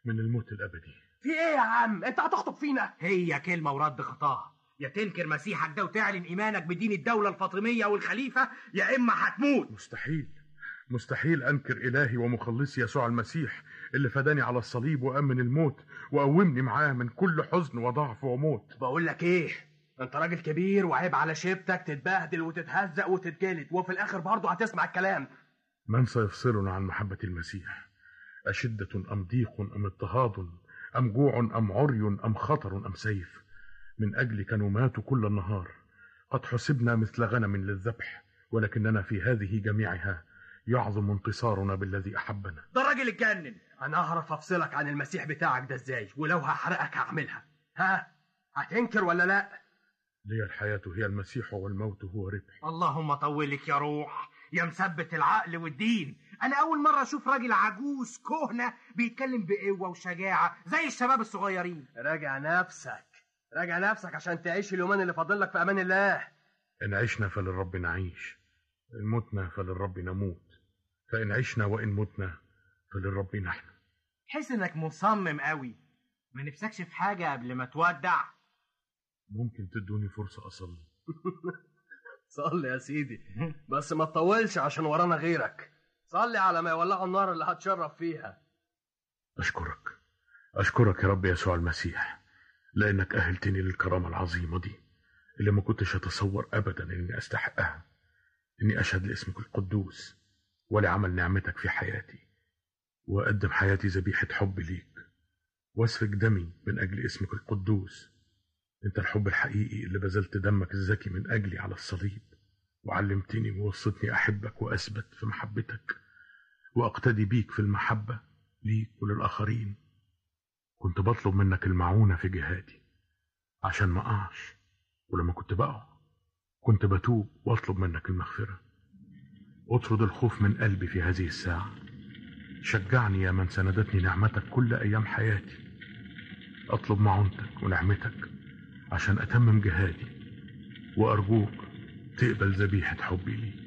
من الموت الأبدي في ايه يا عم انت هتخطب فينا هي كلمة ورد خطاها يا تنكر مسيحك ده وتعلن إيمانك بدين الدولة الفاطمية والخليفة يا إما هتموت مستحيل مستحيل أنكر إلهي ومخلصي يسوع المسيح اللي فداني على الصليب وأمن الموت وقومني معاه من كل حزن وضعف وموت بقول لك ايه انت راجل كبير وعيب على شيبتك تتبهدل وتتهزق وتتجلد وفي الاخر برضه هتسمع الكلام من سيفصلنا عن محبة المسيح أشدة أم ضيق أم اضطهاد أم جوع أم عري أم خطر أم سيف من أجلك نمات كل النهار قد حسبنا مثل غنم للذبح ولكننا في هذه جميعها يعظم انتصارنا بالذي أحبنا ده راجل اتجنن انا هعرف افصلك عن المسيح بتاعك ده ازاي ولو هحرقك هعملها ها هتنكر ولا لا لي الحياة هي المسيح والموت هو ربح اللهم طولك يا روح يا مثبت العقل والدين انا اول مره اشوف راجل عجوز كهنه بيتكلم بقوه وشجاعه زي الشباب الصغيرين راجع نفسك راجع نفسك عشان تعيش اليومين اللي فاضل لك في امان الله إن عشنا فللرب نعيش إن متنا فللرب نموت فإن عشنا وإن متنا فللرب نحن حس انك مصمم قوي ما نفسكش في حاجه قبل ما تودع ممكن تدوني فرصة أصلي صلي يا سيدي بس ما تطولش عشان ورانا غيرك صلي على ما يولعوا النار اللي هتشرب فيها أشكرك أشكرك يا رب يسوع المسيح لأنك أهلتني للكرامة العظيمة دي اللي ما كنتش أتصور أبدا إني أستحقها إني أشهد لاسمك القدوس ولعمل نعمتك في حياتي وأقدم حياتي ذبيحة حب ليك واسفك دمي من أجل اسمك القدوس أنت الحب الحقيقي اللي بذلت دمك الزكي من أجلي على الصليب وعلمتني ووصتني أحبك وأثبت في محبتك وأقتدي بيك في المحبة ليك وللآخرين كنت بطلب منك المعونة في جهادي عشان ما أقعش ولما كنت بقع كنت بتوب وأطلب منك المغفرة اطرد الخوف من قلبي في هذه الساعة شجعني يا من سندتني نعمتك كل أيام حياتي أطلب معونتك ونعمتك عشان أتمم جهادي وأرجوك تقبل ذبيحة حبي ليك